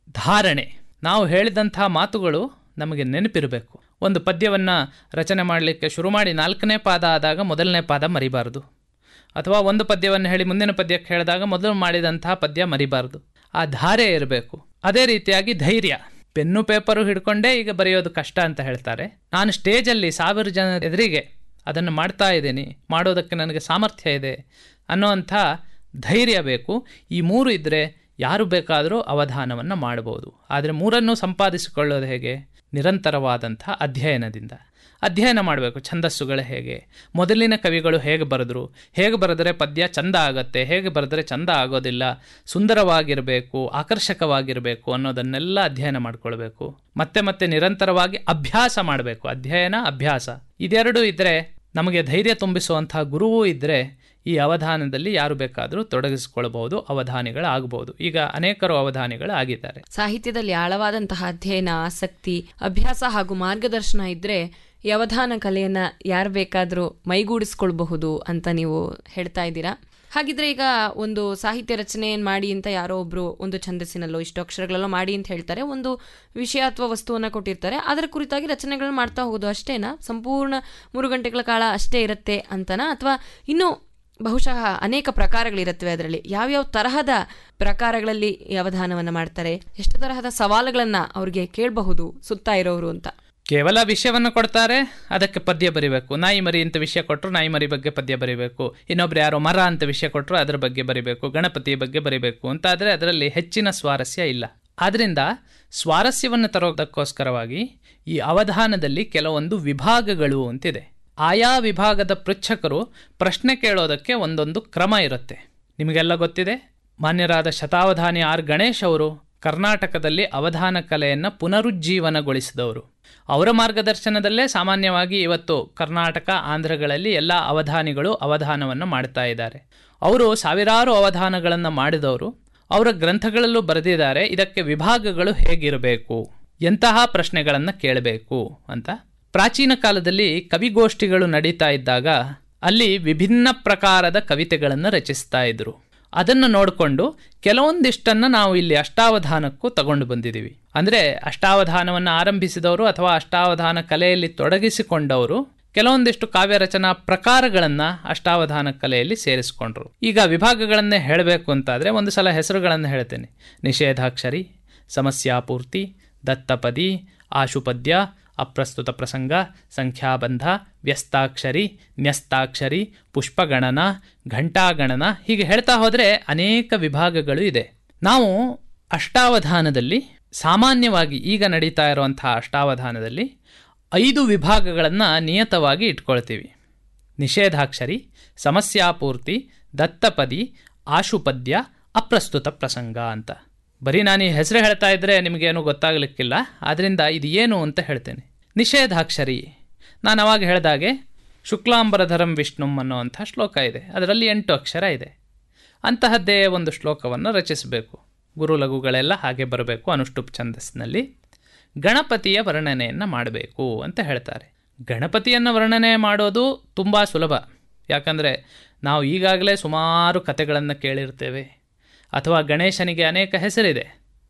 ಧಾರಣೆ ನಾವು ಹೇಳಿದಂಥ ಮಾತುಗಳು ನಮಗೆ ನೆನಪಿರಬೇಕು ಒಂದು ಪದ್ಯವನ್ನು ರಚನೆ ಮಾಡಲಿಕ್ಕೆ ಶುರು ಮಾಡಿ ನಾಲ್ಕನೇ ಪಾದ ಆದಾಗ ಮೊದಲನೇ ಪಾದ ಮರಿಬಾರ್ದು ಅಥವಾ ಒಂದು ಪದ್ಯವನ್ನು ಹೇಳಿ ಮುಂದಿನ ಪದ್ಯಕ್ಕೆ ಹೇಳಿದಾಗ ಮೊದಲು ಮಾಡಿದಂತಹ ಪದ್ಯ ಮರಿಬಾರ್ದು ಆ ಧಾರೆ ಇರಬೇಕು ಅದೇ ರೀತಿಯಾಗಿ ಧೈರ್ಯ ಪೆನ್ನು ಪೇಪರು ಹಿಡ್ಕೊಂಡೇ ಈಗ ಬರೆಯೋದು ಕಷ್ಟ ಅಂತ ಹೇಳ್ತಾರೆ ನಾನು ಸ್ಟೇಜಲ್ಲಿ ಸಾವಿರ ಜನ ಎದುರಿಗೆ ಅದನ್ನು ಮಾಡ್ತಾ ಇದ್ದೀನಿ ಮಾಡೋದಕ್ಕೆ ನನಗೆ ಸಾಮರ್ಥ್ಯ ಇದೆ ಅನ್ನೋವಂಥ ಧೈರ್ಯ ಬೇಕು ಈ ಮೂರು ಇದ್ದರೆ ಯಾರು ಬೇಕಾದರೂ ಅವಧಾನವನ್ನು ಮಾಡಬಹುದು ಆದರೆ ಮೂರನ್ನು ಸಂಪಾದಿಸಿಕೊಳ್ಳೋದು ಹೇಗೆ ನಿರಂತರವಾದಂಥ ಅಧ್ಯಯನದಿಂದ ಅಧ್ಯಯನ ಮಾಡಬೇಕು ಛಂದಸ್ಸುಗಳು ಹೇಗೆ ಮೊದಲಿನ ಕವಿಗಳು ಹೇಗೆ ಬರೆದ್ರು ಹೇಗೆ ಬರೆದರೆ ಪದ್ಯ ಚಂದ ಆಗತ್ತೆ ಹೇಗೆ ಬರೆದರೆ ಚಂದ ಆಗೋದಿಲ್ಲ ಸುಂದರವಾಗಿರಬೇಕು ಆಕರ್ಷಕವಾಗಿರಬೇಕು ಅನ್ನೋದನ್ನೆಲ್ಲ ಅಧ್ಯಯನ ಮಾಡ್ಕೊಳ್ಬೇಕು ಮತ್ತೆ ಮತ್ತೆ ನಿರಂತರವಾಗಿ ಅಭ್ಯಾಸ ಮಾಡಬೇಕು ಅಧ್ಯಯನ ಅಭ್ಯಾಸ ಇದೆರಡು ಇದ್ದರೆ ನಮಗೆ ಧೈರ್ಯ ತುಂಬಿಸುವಂತಹ ಗುರುವೂ ಇದ್ದರೆ ಈ ಅವಧಾನದಲ್ಲಿ ಯಾರು ಬೇಕಾದರೂ ತೊಡಗಿಸಿಕೊಳ್ಬಹುದು ಅವಧಾನಿಗಳಾಗಬಹುದು ಈಗ ಅನೇಕರು ಅವಧಾನಿಗಳು ಆಗಿದ್ದಾರೆ ಸಾಹಿತ್ಯದಲ್ಲಿ ಆಳವಾದಂತಹ ಅಧ್ಯಯನ ಆಸಕ್ತಿ ಅಭ್ಯಾಸ ಹಾಗೂ ಮಾರ್ಗದರ್ಶನ ಇದ್ರೆ ಈ ಅವಧಾನ ಕಲೆಯನ್ನ ಯಾರು ಬೇಕಾದರೂ ಮೈಗೂಡಿಸ್ಕೊಳ್ಬಹುದು ಅಂತ ನೀವು ಹೇಳ್ತಾ ಇದ್ದೀರಾ ಹಾಗಿದ್ರೆ ಈಗ ಒಂದು ಸಾಹಿತ್ಯ ರಚನೆ ಮಾಡಿ ಅಂತ ಯಾರೋ ಒಬ್ರು ಒಂದು ಛಂದಸ್ಸಿನಲ್ಲೋ ಇಷ್ಟು ಅಕ್ಷರಗಳಲ್ಲೋ ಮಾಡಿ ಅಂತ ಹೇಳ್ತಾರೆ ಒಂದು ವಿಷಯ ಅಥವಾ ವಸ್ತುವನ್ನ ಕೊಟ್ಟಿರ್ತಾರೆ ಅದರ ಕುರಿತಾಗಿ ರಚನೆಗಳನ್ನ ಮಾಡ್ತಾ ಹೋಗೋದು ಅಷ್ಟೇನಾ ಸಂಪೂರ್ಣ ಮೂರು ಗಂಟೆಗಳ ಕಾಲ ಅಷ್ಟೇ ಇರುತ್ತೆ ಅಂತನಾ ಅಥವಾ ಇನ್ನೂ ಬಹುಶಃ ಅನೇಕ ಪ್ರಕಾರಗಳಿರುತ್ತವೆ ಅದರಲ್ಲಿ ಯಾವ್ಯಾವ ತರಹದ ಪ್ರಕಾರಗಳಲ್ಲಿ ಈ ಅವಧಾನವನ್ನ ಮಾಡ್ತಾರೆ ಎಷ್ಟು ತರಹದ ಸವಾಲುಗಳನ್ನ ಅವ್ರಿಗೆ ಕೇಳಬಹುದು ಸುತ್ತಾ ಇರೋರು ಅಂತ ಕೇವಲ ವಿಷಯವನ್ನು ಕೊಡ್ತಾರೆ ಅದಕ್ಕೆ ಪದ್ಯ ಬರಿಬೇಕು ನಾಯಿ ಮರಿ ಅಂತ ವಿಷಯ ಕೊಟ್ಟರು ನಾಯಿ ಮರಿ ಬಗ್ಗೆ ಪದ್ಯ ಬರಿಬೇಕು ಇನ್ನೊಬ್ರು ಯಾರೋ ಮರ ಅಂತ ವಿಷಯ ಕೊಟ್ಟರು ಅದರ ಬಗ್ಗೆ ಬರಿಬೇಕು ಗಣಪತಿಯ ಬಗ್ಗೆ ಬರಿಬೇಕು ಅಂತ ಆದರೆ ಅದರಲ್ಲಿ ಹೆಚ್ಚಿನ ಸ್ವಾರಸ್ಯ ಇಲ್ಲ ಆದ್ರಿಂದ ಸ್ವಾರಸ್ಯವನ್ನು ತರೋದಕ್ಕೋಸ್ಕರವಾಗಿ ಈ ಅವಧಾನದಲ್ಲಿ ಕೆಲವೊಂದು ವಿಭಾಗಗಳು ಅಂತಿದೆ ಆಯಾ ವಿಭಾಗದ ಪೃಚ್ಛಕರು ಪ್ರಶ್ನೆ ಕೇಳೋದಕ್ಕೆ ಒಂದೊಂದು ಕ್ರಮ ಇರುತ್ತೆ ನಿಮಗೆಲ್ಲ ಗೊತ್ತಿದೆ ಮಾನ್ಯರಾದ ಶತಾವಧಾನಿ ಆರ್ ಗಣೇಶ್ ಅವರು ಕರ್ನಾಟಕದಲ್ಲಿ ಅವಧಾನ ಕಲೆಯನ್ನು ಪುನರುಜ್ಜೀವನಗೊಳಿಸಿದವರು ಅವರ ಮಾರ್ಗದರ್ಶನದಲ್ಲೇ ಸಾಮಾನ್ಯವಾಗಿ ಇವತ್ತು ಕರ್ನಾಟಕ ಆಂಧ್ರಗಳಲ್ಲಿ ಎಲ್ಲ ಅವಧಾನಿಗಳು ಅವಧಾನವನ್ನು ಮಾಡ್ತಾ ಇದ್ದಾರೆ ಅವರು ಸಾವಿರಾರು ಅವಧಾನಗಳನ್ನು ಮಾಡಿದವರು ಅವರ ಗ್ರಂಥಗಳಲ್ಲೂ ಬರೆದಿದ್ದಾರೆ ಇದಕ್ಕೆ ವಿಭಾಗಗಳು ಹೇಗಿರಬೇಕು ಎಂತಹ ಪ್ರಶ್ನೆಗಳನ್ನು ಕೇಳಬೇಕು ಅಂತ ಪ್ರಾಚೀನ ಕಾಲದಲ್ಲಿ ಕವಿಗೋಷ್ಠಿಗಳು ನಡೀತಾ ಇದ್ದಾಗ ಅಲ್ಲಿ ವಿಭಿನ್ನ ಪ್ರಕಾರದ ಕವಿತೆಗಳನ್ನು ರಚಿಸ್ತಾ ಇದ್ರು ಅದನ್ನು ನೋಡಿಕೊಂಡು ಕೆಲವೊಂದಿಷ್ಟನ್ನು ನಾವು ಇಲ್ಲಿ ಅಷ್ಟಾವಧಾನಕ್ಕೂ ತಗೊಂಡು ಬಂದಿದ್ದೀವಿ ಅಂದರೆ ಅಷ್ಟಾವಧಾನವನ್ನು ಆರಂಭಿಸಿದವರು ಅಥವಾ ಅಷ್ಟಾವಧಾನ ಕಲೆಯಲ್ಲಿ ತೊಡಗಿಸಿಕೊಂಡವರು ಕೆಲವೊಂದಿಷ್ಟು ಕಾವ್ಯ ರಚನಾ ಪ್ರಕಾರಗಳನ್ನು ಅಷ್ಟಾವಧಾನ ಕಲೆಯಲ್ಲಿ ಸೇರಿಸಿಕೊಂಡ್ರು ಈಗ ವಿಭಾಗಗಳನ್ನೇ ಹೇಳಬೇಕು ಅಂತಾದರೆ ಒಂದು ಸಲ ಹೆಸರುಗಳನ್ನು ಹೇಳ್ತೇನೆ ನಿಷೇಧಾಕ್ಷರಿ ಸಮಸ್ಯಾಪೂರ್ತಿ ದತ್ತಪದಿ ಆಶುಪದ್ಯ ಅಪ್ರಸ್ತುತ ಪ್ರಸಂಗ ಸಂಖ್ಯಾಬಂಧ ವ್ಯಸ್ತಾಕ್ಷರಿ ನ್ಯಸ್ತಾಕ್ಷರಿ ಪುಷ್ಪಗಣನ ಘಂಟಾಗಣನ ಹೀಗೆ ಹೇಳ್ತಾ ಹೋದರೆ ಅನೇಕ ವಿಭಾಗಗಳು ಇದೆ ನಾವು ಅಷ್ಟಾವಧಾನದಲ್ಲಿ ಸಾಮಾನ್ಯವಾಗಿ ಈಗ ನಡೀತಾ ಇರುವಂತಹ ಅಷ್ಟಾವಧಾನದಲ್ಲಿ ಐದು ವಿಭಾಗಗಳನ್ನು ನಿಯತವಾಗಿ ಇಟ್ಕೊಳ್ತೀವಿ ನಿಷೇಧಾಕ್ಷರಿ ಸಮಸ್ಯಾಪೂರ್ತಿ ದತ್ತಪದಿ ಆಶುಪದ್ಯ ಅಪ್ರಸ್ತುತ ಪ್ರಸಂಗ ಅಂತ ಬರೀ ನಾನು ಈ ಹೆಸರು ಹೇಳ್ತಾ ಇದ್ದರೆ ನಿಮಗೇನು ಗೊತ್ತಾಗಲಿಕ್ಕಿಲ್ಲ ಆದ್ದರಿಂದ ಇದು ಏನು ಅಂತ ಹೇಳ್ತೇನೆ ನಿಷೇಧಾಕ್ಷರಿ ನಾನು ಅವಾಗ ಹೇಳಿದಾಗೆ ಶುಕ್ಲಾಂಬರಧರಂ ವಿಷ್ಣುಂ ಅನ್ನುವಂಥ ಶ್ಲೋಕ ಇದೆ ಅದರಲ್ಲಿ ಎಂಟು ಅಕ್ಷರ ಇದೆ ಅಂತಹದ್ದೇ ಒಂದು ಶ್ಲೋಕವನ್ನು ರಚಿಸಬೇಕು ಗುರು ಲಘುಗಳೆಲ್ಲ ಹಾಗೆ ಬರಬೇಕು ಅನುಷ್ಠುಪ್ ಛಂದಸ್ಸಿನಲ್ಲಿ ಗಣಪತಿಯ ವರ್ಣನೆಯನ್ನು ಮಾಡಬೇಕು ಅಂತ ಹೇಳ್ತಾರೆ ಗಣಪತಿಯನ್ನು ವರ್ಣನೆ ಮಾಡೋದು ತುಂಬ ಸುಲಭ ಯಾಕಂದರೆ ನಾವು ಈಗಾಗಲೇ ಸುಮಾರು ಕತೆಗಳನ್ನು ಕೇಳಿರ್ತೇವೆ ಅಥವಾ ಗಣೇಶನಿಗೆ ಅನೇಕ ಹೆಸರಿದೆ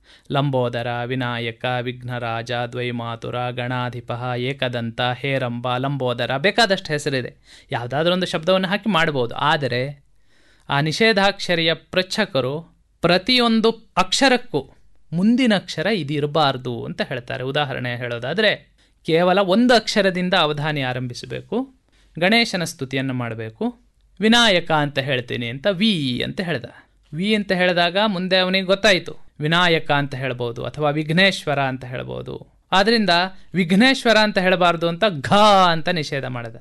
ಲಂಬೋದರ ವಿನಾಯಕ ವಿಘ್ನರಾಜ ದ್ವೈಮಾತುರ ಗಣಾಧಿಪ ಏಕದಂತ ಹೇರಂಬ ಲಂಬೋದರ ಬೇಕಾದಷ್ಟು ಹೆಸರಿದೆ ಯಾವುದಾದ್ರೂ ಒಂದು ಶಬ್ದವನ್ನು ಹಾಕಿ ಮಾಡ್ಬೋದು ಆದರೆ ಆ ನಿಷೇಧಾಕ್ಷರಿಯ ಪೃಚ್ಛಕರು ಪ್ರತಿಯೊಂದು ಅಕ್ಷರಕ್ಕೂ ಮುಂದಿನ ಅಕ್ಷರ ಇದಿರಬಾರ್ದು ಅಂತ ಹೇಳ್ತಾರೆ ಉದಾಹರಣೆ ಹೇಳೋದಾದರೆ ಕೇವಲ ಒಂದು ಅಕ್ಷರದಿಂದ ಅವಧಾನಿ ಆರಂಭಿಸಬೇಕು ಗಣೇಶನ ಸ್ತುತಿಯನ್ನು ಮಾಡಬೇಕು ವಿನಾಯಕ ಅಂತ ಹೇಳ್ತೀನಿ ಅಂತ ವಿ ಅಂತ ಹೇಳ್ದ ವಿ ಅಂತ ಹೇಳಿದಾಗ ಮುಂದೆ ಅವನಿಗೆ ಗೊತ್ತಾಯಿತು ವಿನಾಯಕ ಅಂತ ಹೇಳ್ಬೋದು ಅಥವಾ ವಿಘ್ನೇಶ್ವರ ಅಂತ ಹೇಳ್ಬೋದು ಆದ್ರಿಂದ ವಿಘ್ನೇಶ್ವರ ಅಂತ ಹೇಳಬಾರ್ದು ಅಂತ ಘ ಅಂತ ನಿಷೇಧ ಮಾಡಿದ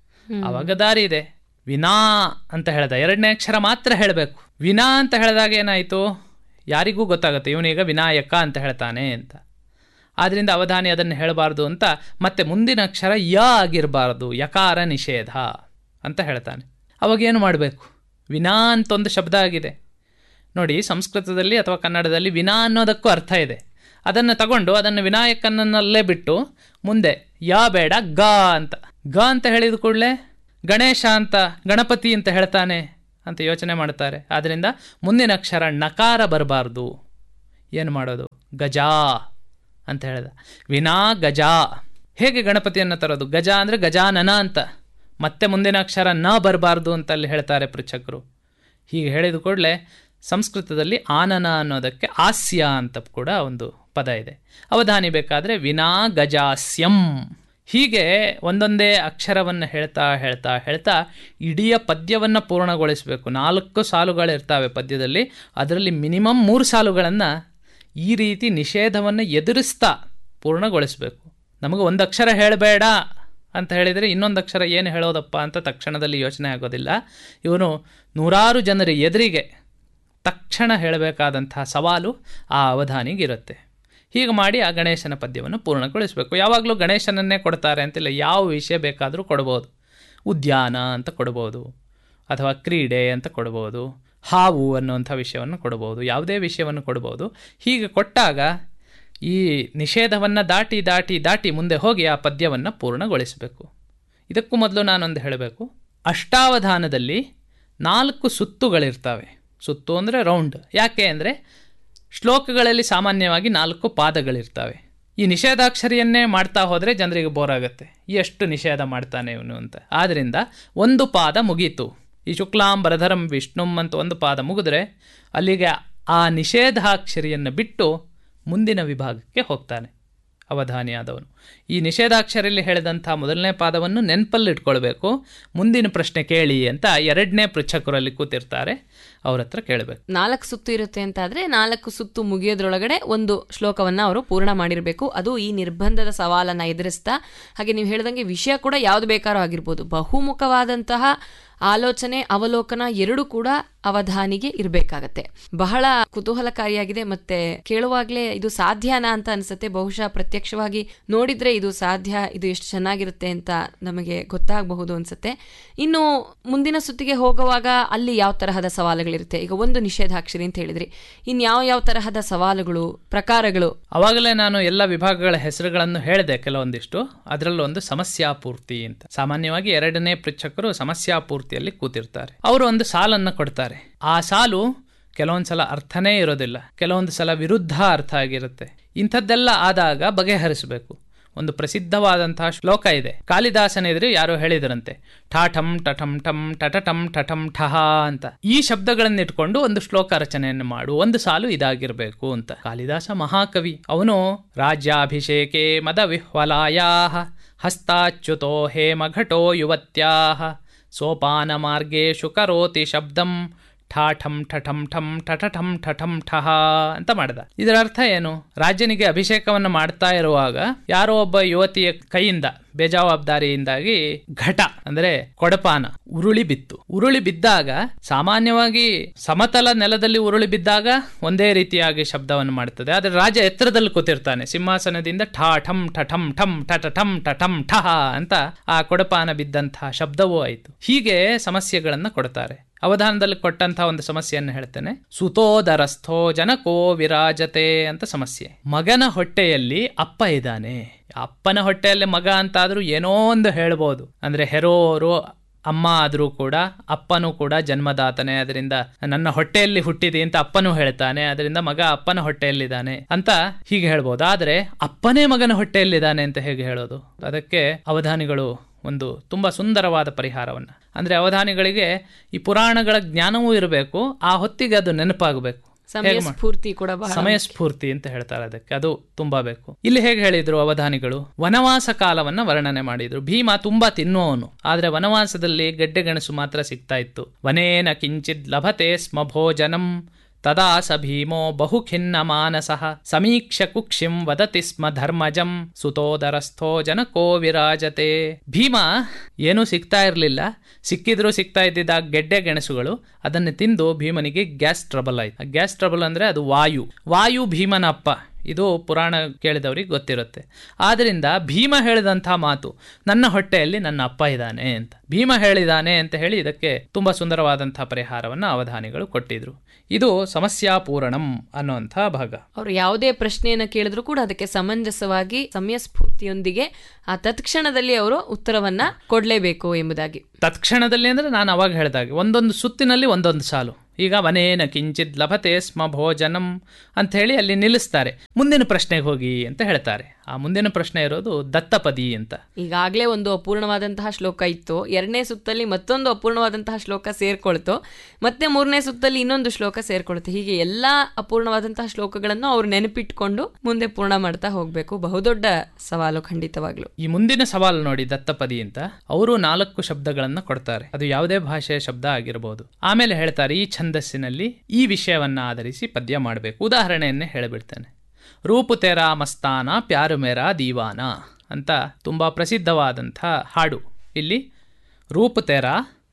ಅವಾಗ ದಾರಿ ಇದೆ ವಿನಾ ಅಂತ ಹೇಳ್ದ ಎರಡನೇ ಅಕ್ಷರ ಮಾತ್ರ ಹೇಳಬೇಕು ವಿನಾ ಅಂತ ಹೇಳಿದಾಗ ಏನಾಯಿತು ಯಾರಿಗೂ ಗೊತ್ತಾಗುತ್ತೆ ಇವನೀಗ ವಿನಾಯಕ ಅಂತ ಹೇಳ್ತಾನೆ ಅಂತ ಆದ್ರಿಂದ ಅವಧಾನಿ ಅದನ್ನು ಹೇಳಬಾರ್ದು ಅಂತ ಮತ್ತೆ ಮುಂದಿನ ಅಕ್ಷರ ಯ ಆಗಿರಬಾರ್ದು ಯಕಾರ ನಿಷೇಧ ಅಂತ ಹೇಳ್ತಾನೆ ಅವಾಗ ಏನು ಮಾಡಬೇಕು ವಿನಾ ಅಂತ ಒಂದು ಶಬ್ದ ಆಗಿದೆ ನೋಡಿ ಸಂಸ್ಕೃತದಲ್ಲಿ ಅಥವಾ ಕನ್ನಡದಲ್ಲಿ ವಿನಾ ಅನ್ನೋದಕ್ಕೂ ಅರ್ಥ ಇದೆ ಅದನ್ನು ತಗೊಂಡು ಅದನ್ನು ವಿನಾಯಕನನ್ನಲ್ಲೇ ಬಿಟ್ಟು ಮುಂದೆ ಯಾ ಬೇಡ ಗ ಅಂತ ಗ ಅಂತ ಹೇಳಿದ ಕೂಡಲೇ ಗಣೇಶ ಅಂತ ಗಣಪತಿ ಅಂತ ಹೇಳ್ತಾನೆ ಅಂತ ಯೋಚನೆ ಮಾಡ್ತಾರೆ ಆದ್ದರಿಂದ ಮುಂದಿನ ಅಕ್ಷರ ನಕಾರ ಬರಬಾರ್ದು ಏನು ಮಾಡೋದು ಗಜಾ ಅಂತ ಹೇಳ್ದ ವಿನಾ ಗಜ ಹೇಗೆ ಗಣಪತಿಯನ್ನು ತರೋದು ಗಜ ಅಂದರೆ ಗಜಾನನ ಅಂತ ಮತ್ತೆ ಮುಂದಿನ ಅಕ್ಷರ ನ ಬರಬಾರ್ದು ಅಂತ ಅಲ್ಲಿ ಹೇಳ್ತಾರೆ ಪೃಚ್ಛಕರು ಹೀಗೆ ಹೇಳಿದ ಕೂಡಲೇ ಸಂಸ್ಕೃತದಲ್ಲಿ ಆನನ ಅನ್ನೋದಕ್ಕೆ ಆಸ್ಯ ಅಂತ ಕೂಡ ಒಂದು ಪದ ಇದೆ ಅವಧಾನಿ ಬೇಕಾದರೆ ವಿನಾ ಗಜಾಸ್ಯಂ ಹೀಗೆ ಒಂದೊಂದೇ ಅಕ್ಷರವನ್ನು ಹೇಳ್ತಾ ಹೇಳ್ತಾ ಹೇಳ್ತಾ ಇಡೀ ಪದ್ಯವನ್ನು ಪೂರ್ಣಗೊಳಿಸಬೇಕು ನಾಲ್ಕು ಸಾಲುಗಳಿರ್ತವೆ ಪದ್ಯದಲ್ಲಿ ಅದರಲ್ಲಿ ಮಿನಿಮಮ್ ಮೂರು ಸಾಲುಗಳನ್ನು ಈ ರೀತಿ ನಿಷೇಧವನ್ನು ಎದುರಿಸ್ತಾ ಪೂರ್ಣಗೊಳಿಸಬೇಕು ನಮಗೆ ಒಂದು ಅಕ್ಷರ ಹೇಳಬೇಡ ಅಂತ ಹೇಳಿದರೆ ಇನ್ನೊಂದು ಅಕ್ಷರ ಏನು ಹೇಳೋದಪ್ಪ ಅಂತ ತಕ್ಷಣದಲ್ಲಿ ಯೋಚನೆ ಆಗೋದಿಲ್ಲ ಇವನು ನೂರಾರು ಜನರ ಎದುರಿಗೆ ತಕ್ಷಣ ಹೇಳಬೇಕಾದಂತಹ ಸವಾಲು ಆ ಅವಧಾನಿಗಿರುತ್ತೆ ಹೀಗೆ ಮಾಡಿ ಆ ಗಣೇಶನ ಪದ್ಯವನ್ನು ಪೂರ್ಣಗೊಳಿಸಬೇಕು ಯಾವಾಗಲೂ ಗಣೇಶನನ್ನೇ ಕೊಡ್ತಾರೆ ಅಂತಿಲ್ಲ ಯಾವ ವಿಷಯ ಬೇಕಾದರೂ ಕೊಡ್ಬೋದು ಉದ್ಯಾನ ಅಂತ ಕೊಡ್ಬೋದು ಅಥವಾ ಕ್ರೀಡೆ ಅಂತ ಕೊಡ್ಬೋದು ಹಾವು ಅನ್ನುವಂಥ ವಿಷಯವನ್ನು ಕೊಡ್ಬೋದು ಯಾವುದೇ ವಿಷಯವನ್ನು ಕೊಡ್ಬೋದು ಹೀಗೆ ಕೊಟ್ಟಾಗ ಈ ನಿಷೇಧವನ್ನು ದಾಟಿ ದಾಟಿ ದಾಟಿ ಮುಂದೆ ಹೋಗಿ ಆ ಪದ್ಯವನ್ನು ಪೂರ್ಣಗೊಳಿಸಬೇಕು ಇದಕ್ಕೂ ಮೊದಲು ನಾನೊಂದು ಹೇಳಬೇಕು ಅಷ್ಟಾವಧಾನದಲ್ಲಿ ನಾಲ್ಕು ಸುತ್ತುಗಳಿರ್ತವೆ ಸುತ್ತು ಅಂದರೆ ರೌಂಡ್ ಯಾಕೆ ಅಂದರೆ ಶ್ಲೋಕಗಳಲ್ಲಿ ಸಾಮಾನ್ಯವಾಗಿ ನಾಲ್ಕು ಪಾದಗಳಿರ್ತವೆ ಈ ನಿಷೇಧಾಕ್ಷರಿಯನ್ನೇ ಮಾಡ್ತಾ ಹೋದರೆ ಜನರಿಗೆ ಬೋರ್ ಆಗುತ್ತೆ ಎಷ್ಟು ನಿಷೇಧ ಮಾಡ್ತಾನೆ ಇವನು ಅಂತ ಆದ್ದರಿಂದ ಒಂದು ಪಾದ ಮುಗೀತು ಈ ಶುಕ್ಲಾಂ ಬರಧರಂ ವಿಷ್ಣುಂ ಅಂತ ಒಂದು ಪಾದ ಮುಗಿದ್ರೆ ಅಲ್ಲಿಗೆ ಆ ನಿಷೇಧಾಕ್ಷರಿಯನ್ನು ಬಿಟ್ಟು ಮುಂದಿನ ವಿಭಾಗಕ್ಕೆ ಹೋಗ್ತಾನೆ ಅವಧಾನಿಯಾದವನು ಈ ನಿಷೇಧಾಕ್ಷರಲ್ಲಿ ಹೇಳಿದಂಥ ಮೊದಲನೇ ಪಾದವನ್ನು ನೆನಪಲ್ಲಿಟ್ಕೊಳ್ಬೇಕು ಮುಂದಿನ ಪ್ರಶ್ನೆ ಕೇಳಿ ಅಂತ ಎರಡನೇ ಪೃಚ್ಛಕರಲ್ಲಿ ಕೂತಿರ್ತಾರೆ ಅವ್ರ ಹತ್ರ ಕೇಳಬೇಕು ನಾಲ್ಕು ಸುತ್ತು ಇರುತ್ತೆ ಅಂತ ಆದ್ರೆ ನಾಲ್ಕು ಸುತ್ತು ಮುಗಿಯೋದ್ರೊಳಗಡೆ ಒಂದು ಶ್ಲೋಕವನ್ನ ಅವರು ಪೂರ್ಣ ಮಾಡಿರಬೇಕು ಅದು ಈ ನಿರ್ಬಂಧದ ಸವಾಲನ್ನ ಎದುರಿಸ್ತಾ ಹಾಗೆ ನೀವು ಹೇಳ್ದಂಗೆ ವಿಷಯ ಕೂಡ ಯಾವ್ದು ಬೇಕಾದ್ರೂ ಆಗಿರ್ಬೋದು ಬಹುಮುಖವಾದಂತಹ ಆಲೋಚನೆ ಅವಲೋಕನ ಎರಡು ಕೂಡ ಅವಧಾನಿಗೆ ಇರಬೇಕಾಗತ್ತೆ ಬಹಳ ಕುತೂಹಲಕಾರಿಯಾಗಿದೆ ಮತ್ತೆ ಕೇಳುವಾಗ್ಲೇ ಇದು ಸಾಧ್ಯನಾ ಅಂತ ಅನ್ಸುತ್ತೆ ಬಹುಶಃ ಪ್ರತ್ಯಕ್ಷವಾಗಿ ನೋಡಿದ್ರೆ ಇದು ಸಾಧ್ಯ ಇದು ಎಷ್ಟು ಚೆನ್ನಾಗಿರುತ್ತೆ ಅಂತ ನಮಗೆ ಗೊತ್ತಾಗಬಹುದು ಅನ್ಸುತ್ತೆ ಇನ್ನು ಮುಂದಿನ ಸುತ್ತಿಗೆ ಹೋಗುವಾಗ ಅಲ್ಲಿ ಯಾವ ತರಹದ ಸವಾಲುಗಳಿರುತ್ತೆ ಈಗ ಒಂದು ನಿಷೇಧಾಕ್ಷರಿ ಅಂತ ಹೇಳಿದ್ರಿ ಇನ್ ಯಾವ ಯಾವ ತರಹದ ಸವಾಲುಗಳು ಪ್ರಕಾರಗಳು ಅವಾಗಲೇ ನಾನು ಎಲ್ಲ ವಿಭಾಗಗಳ ಹೆಸರುಗಳನ್ನು ಹೇಳಿದೆ ಕೆಲವೊಂದಿಷ್ಟು ಅದರಲ್ಲೂ ಒಂದು ಸಮಸ್ಯಾಪೂರ್ತಿ ಅಂತ ಸಾಮಾನ್ಯವಾಗಿ ಎರಡನೇ ಪೃಚ್ಛಕರು ಸಮಸ್ಯಾಪೂರ್ತಿಯಲ್ಲಿ ಕೂತಿರ್ತಾರೆ ಅವರು ಒಂದು ಸಾಲನ್ನು ಕೊಡ್ತಾರೆ ಆ ಸಾಲು ಕೆಲವೊಂದು ಸಲ ಅರ್ಥನೇ ಇರೋದಿಲ್ಲ ಕೆಲವೊಂದು ಸಲ ವಿರುದ್ಧ ಅರ್ಥ ಆಗಿರುತ್ತೆ ಇಂಥದ್ದೆಲ್ಲ ಆದಾಗ ಬಗೆಹರಿಸಬೇಕು ಒಂದು ಪ್ರಸಿದ್ಧವಾದಂತಹ ಶ್ಲೋಕ ಇದೆ ಕಾಳಿದಾಸನ ಎದುರು ಯಾರೋ ಹೇಳಿದರಂತೆ ಠಾಠಂ ಟಠಂ ಟಂ ಟಟಟಂ ಟಠಂ ಠಹ ಅಂತ ಈ ಶಬ್ದಗಳನ್ನು ಇಟ್ಕೊಂಡು ಒಂದು ಶ್ಲೋಕ ರಚನೆಯನ್ನು ಮಾಡು ಒಂದು ಸಾಲು ಇದಾಗಿರಬೇಕು ಅಂತ ಕಾಳಿದಾಸ ಮಹಾಕವಿ ಅವನು ರಾಜ್ಯಾಭಿಷೇಕೆ ಮದ ವಿಹ್ವಲಾಯಾ ಹಸ್ತಾಚ್ಯುತೋ ಹೇಮಘಟೋ ಯುವತ್ಯಾಹ ಸೋಪಾನ ಮಾರ್ಗೇಶು ಕರೋತಿ ಶಬ್ದಂ ಠಾಠಂ ಠಠಂ ಠಂ ಠಠಠಂ ಠಠಂ ಠಹ ಅಂತ ಮಾಡಿದ ಇದರ ಅರ್ಥ ಏನು ರಾಜನಿಗೆ ಅಭಿಷೇಕವನ್ನು ಮಾಡ್ತಾ ಇರುವಾಗ ಯಾರೋ ಒಬ್ಬ ಯುವತಿಯ ಕೈಯಿಂದ ಬೇಜವಾಬ್ದಾರಿಯಿಂದಾಗಿ ಘಟ ಅಂದ್ರೆ ಕೊಡಪಾನ ಉರುಳಿ ಬಿತ್ತು ಉರುಳಿ ಬಿದ್ದಾಗ ಸಾಮಾನ್ಯವಾಗಿ ಸಮತಲ ನೆಲದಲ್ಲಿ ಉರುಳಿ ಬಿದ್ದಾಗ ಒಂದೇ ರೀತಿಯಾಗಿ ಶಬ್ದವನ್ನು ಮಾಡುತ್ತದೆ ಆದರೆ ರಾಜ ಎತ್ತರದಲ್ಲಿ ಕೂತಿರ್ತಾನೆ ಸಿಂಹಾಸನದಿಂದ ಠಾ ಠಂ ಠಠಂ ಠಂ ಠಟ ಠಂ ಠಠಂ ಠಹ ಅಂತ ಆ ಕೊಡಪಾನ ಬಿದ್ದಂತಹ ಶಬ್ದವೂ ಆಯಿತು ಹೀಗೆ ಸಮಸ್ಯೆಗಳನ್ನು ಕೊಡ್ತಾರೆ ಅವಧಾನದಲ್ಲಿ ಕೊಟ್ಟಂತಹ ಒಂದು ಸಮಸ್ಯೆಯನ್ನು ಹೇಳ್ತೇನೆ ಸುತೋದರಸ್ಥೋ ಜನಕೋ ವಿರಾಜತೆ ಅಂತ ಸಮಸ್ಯೆ ಮಗನ ಹೊಟ್ಟೆಯಲ್ಲಿ ಅಪ್ಪ ಇದ್ದಾನೆ ಅಪ್ಪನ ಹೊಟ್ಟೆಯಲ್ಲಿ ಮಗ ಅಂತಾದ್ರೂ ಏನೋ ಒಂದು ಹೇಳ್ಬೋದು ಅಂದ್ರೆ ಹೆರೋರು ಅಮ್ಮ ಆದರೂ ಕೂಡ ಅಪ್ಪನೂ ಕೂಡ ಜನ್ಮದಾತನೇ ಅದರಿಂದ ನನ್ನ ಹೊಟ್ಟೆಯಲ್ಲಿ ಹುಟ್ಟಿದೆ ಅಂತ ಅಪ್ಪನೂ ಹೇಳ್ತಾನೆ ಅದರಿಂದ ಮಗ ಅಪ್ಪನ ಹೊಟ್ಟೆಯಲ್ಲಿದ್ದಾನೆ ಅಂತ ಹೀಗೆ ಹೇಳ್ಬೋದು ಆದರೆ ಅಪ್ಪನೇ ಮಗನ ಹೊಟ್ಟೆಯಲ್ಲಿದ್ದಾನೆ ಅಂತ ಹೇಗೆ ಹೇಳೋದು ಅದಕ್ಕೆ ಅವಧಾನಿಗಳು ಒಂದು ತುಂಬ ಸುಂದರವಾದ ಪರಿಹಾರವನ್ನು ಅಂದರೆ ಅವಧಾನಿಗಳಿಗೆ ಈ ಪುರಾಣಗಳ ಜ್ಞಾನವೂ ಇರಬೇಕು ಆ ಹೊತ್ತಿಗೆ ಅದು ನೆನಪಾಗಬೇಕು ಸಮಯ ಸ್ಫೂರ್ತಿ ಕೂಡ ಬಹಳ ಸಮಯ ಸ್ಫೂರ್ತಿ ಅಂತ ಹೇಳ್ತಾರೆ ಅದಕ್ಕೆ ಅದು ತುಂಬಾ ಬೇಕು ಇಲ್ಲಿ ಹೇಗೆ ಹೇಳಿದ್ರು ಅವಧಾನಿಗಳು ವನವಾಸ ಕಾಲವನ್ನ ವರ್ಣನೆ ಮಾಡಿದ್ರು ಭೀಮ ತುಂಬಾ ತಿನ್ನುವವನು ಆದ್ರೆ ವನವಾಸದಲ್ಲಿ ಗಡ್ಡೆ ಗೆಣಸು ಮಾತ್ರ ಸಿಗ್ತಾ ಇತ್ತು ವನೇನ ಕಿಂಚಿತ್ ಲಭತೆ ಸ್ಮ ಭೋಜನಂ ತದಾ ಸ ಭೀಮೋ ಬಹುಖಿನ್ನ ಮಾನಸಃ ಸಮೀಕ್ಷ ಕುಕ್ಷಿಂ ವದತಿ ಸ್ಮ ಧರ್ಮಜಂ ಸುತೋದರಸ್ಥೋ ಜನಕೋ ವಿರಾಜತೆ ಭೀಮ ಏನೂ ಸಿಗ್ತಾ ಇರಲಿಲ್ಲ ಸಿಕ್ಕಿದ್ರೂ ಸಿಗ್ತಾ ಇದ್ದಿದ್ದ ಆ ಗೆಡ್ಡೆ ಗೆಣಸುಗಳು ಅದನ್ನು ತಿಂದು ಭೀಮನಿಗೆ ಗ್ಯಾಸ್ ಟ್ರಬಲ್ ಆಯ್ತು ಗ್ಯಾಸ್ ಟ್ರಬಲ್ ಅಂದ್ರೆ ಅದು ವಾಯು ವಾಯು ಭೀಮನ ಅಪ್ಪ ಇದು ಪುರಾಣ ಕೇಳಿದವ್ರಿಗೆ ಗೊತ್ತಿರುತ್ತೆ ಆದ್ದರಿಂದ ಭೀಮ ಹೇಳಿದಂಥ ಮಾತು ನನ್ನ ಹೊಟ್ಟೆಯಲ್ಲಿ ನನ್ನ ಅಪ್ಪ ಇದ್ದಾನೆ ಅಂತ ಭೀಮ ಹೇಳಿದಾನೆ ಅಂತ ಹೇಳಿ ಇದಕ್ಕೆ ತುಂಬಾ ಸುಂದರವಾದಂತಹ ಪರಿಹಾರವನ್ನು ಅವಧಾನಿಗಳು ಕೊಟ್ಟಿದ್ರು ಇದು ಸಮಸ್ಯಾಪೂರಣಂ ಅನ್ನುವಂಥ ಭಾಗ ಅವರು ಯಾವುದೇ ಪ್ರಶ್ನೆಯನ್ನ ಕೇಳಿದ್ರು ಕೂಡ ಅದಕ್ಕೆ ಸಮಂಜಸವಾಗಿ ಸಮಯ ಸ್ಫೂರ್ತಿಯೊಂದಿಗೆ ಆ ತತ್ಕ್ಷಣದಲ್ಲಿ ಅವರು ಉತ್ತರವನ್ನ ಕೊಡ್ಲೇಬೇಕು ಎಂಬುದಾಗಿ ತತ್ಕ್ಷಣದಲ್ಲಿ ಅಂದ್ರೆ ನಾನು ಅವಾಗ ಹೇಳಿದಾಗೆ ಒಂದೊಂದು ಸುತ್ತಿನಲ್ಲಿ ಒಂದೊಂದು ಸಾಲು ಈಗ ವನೇನ ಕಿಂಚಿತ್ ಲಭತೆ ಸ್ಮ ಭೋಜನಂ ಅಂತ ಹೇಳಿ ಅಲ್ಲಿ ನಿಲ್ಲಿಸ್ತಾರೆ ಮುಂದಿನ ಪ್ರಶ್ನೆಗೆ ಹೋಗಿ ಅಂತ ಹೇಳ್ತಾರೆ ಆ ಮುಂದಿನ ಪ್ರಶ್ನೆ ಇರೋದು ದತ್ತಪದಿ ಅಂತ ಈಗಾಗಲೇ ಒಂದು ಅಪೂರ್ಣವಾದಂತಹ ಶ್ಲೋಕ ಇತ್ತು ಎರಡನೇ ಸುತ್ತಲ್ಲಿ ಮತ್ತೊಂದು ಅಪೂರ್ಣವಾದಂತಹ ಶ್ಲೋಕ ಸೇರ್ಕೊಳ್ತು ಮತ್ತೆ ಮೂರನೇ ಸುತ್ತಲ್ಲಿ ಇನ್ನೊಂದು ಶ್ಲೋಕ ಸೇರ್ಕೊಳುತ್ತೆ ಹೀಗೆ ಎಲ್ಲಾ ಅಪೂರ್ಣವಾದಂತಹ ಶ್ಲೋಕಗಳನ್ನು ಅವ್ರು ನೆನಪಿಟ್ಕೊಂಡು ಮುಂದೆ ಪೂರ್ಣ ಮಾಡ್ತಾ ಹೋಗ್ಬೇಕು ಬಹುದೊಡ್ಡ ಸವಾಲು ಖಂಡಿತವಾಗ್ಲು ಈ ಮುಂದಿನ ಸವಾಲು ನೋಡಿ ದತ್ತಪದಿ ಅಂತ ಅವರು ನಾಲ್ಕು ಶಬ್ದಗಳನ್ನ ಕೊಡ್ತಾರೆ ಅದು ಯಾವುದೇ ಭಾಷೆಯ ಶಬ್ದ ಆಗಿರಬಹುದು ಆಮೇಲೆ ಹೇಳ್ತಾರೆ ಈ ಛಂದಸ್ಸಿನಲ್ಲಿ ಈ ವಿಷಯವನ್ನ ಆಧರಿಸಿ ಪದ್ಯ ಮಾಡಬೇಕು ಉದಾಹರಣೆಯನ್ನೇ ಹೇಳಿಬಿಡ್ತೇನೆ ರೂಪು ತೆರಾ ಮಸ್ತಾನ ಪ್ಯಾರು ಮೇರಾ ದೀವಾನ ಅಂತ ತುಂಬ ಪ್ರಸಿದ್ಧವಾದಂಥ ಹಾಡು ಇಲ್ಲಿ ರೂಪು ತೆರಾ